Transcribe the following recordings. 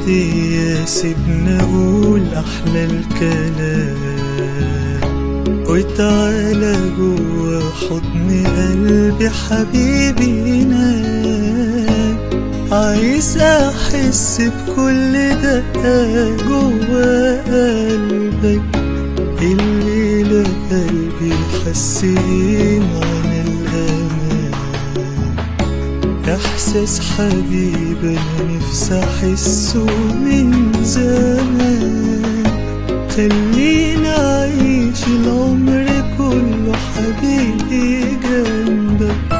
دي سيبنا اقول احلى الكلام وتعالى جوا حضن قلبي حبيبي نام عايز احس بكل دقة جوا قلبك الليلة قلبي حسين عن الامان احساس حبيبي انا نفسي احسه من زمان خلينا اعيش العمر كله حبيبي جنبك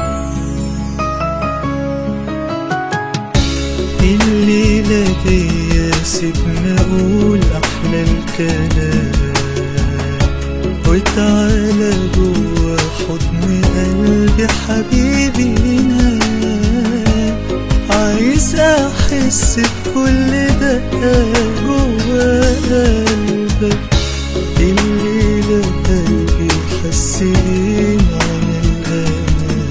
الليلة دي سيبنا اقول احلى الكلام وتعالى جوا حضن قلبي حبيبي نام عايز احس بكل دقة جوا قلبك الليلة قلبي حسين عن الامان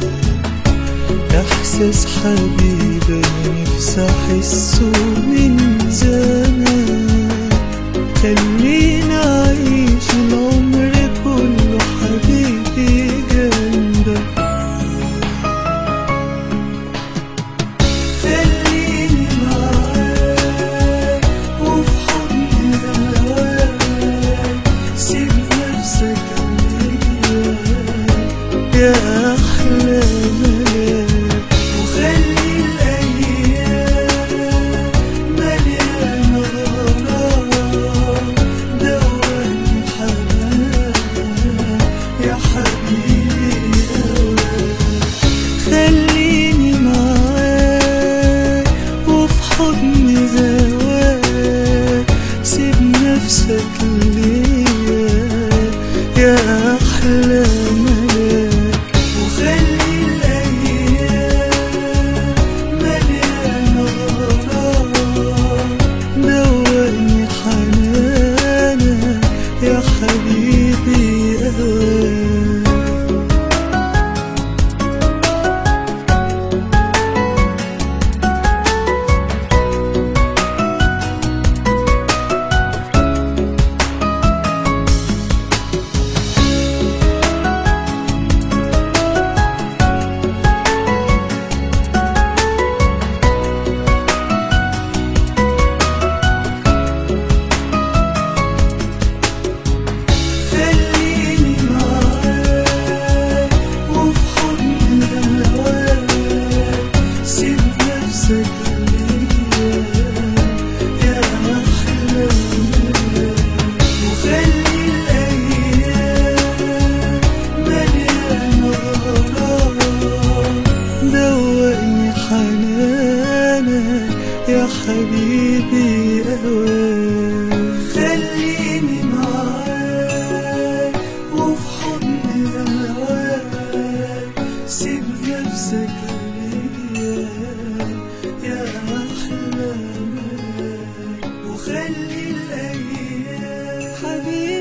احساس حبيبي نفسي احسه من زمان خلينا اعيش العمر كله حبيبي جنبك خليني معاك وفي حضن هواك سيب نفسك ليا يا أحلى ملاك وخلي الأيام مليانة غرام دواني حنان يا حبيبي أوان خليني معاك وفي حضن هواك سيب نفسك ليا يا أحلى ملاك وخلي الأيام مليانة غرام دواني حنانك يا حبيبي أوان خليني معاك وفي حضن هواك سيب نفسك ليا يا أحلى ملاك وخلي الأيام مليانة غرام دوقني حنانك يا حبيبي أوان خليني معاك وفي حضن هواك سيب نفسك ليا يا أحلى ملاك وخلي الأيام حبيبي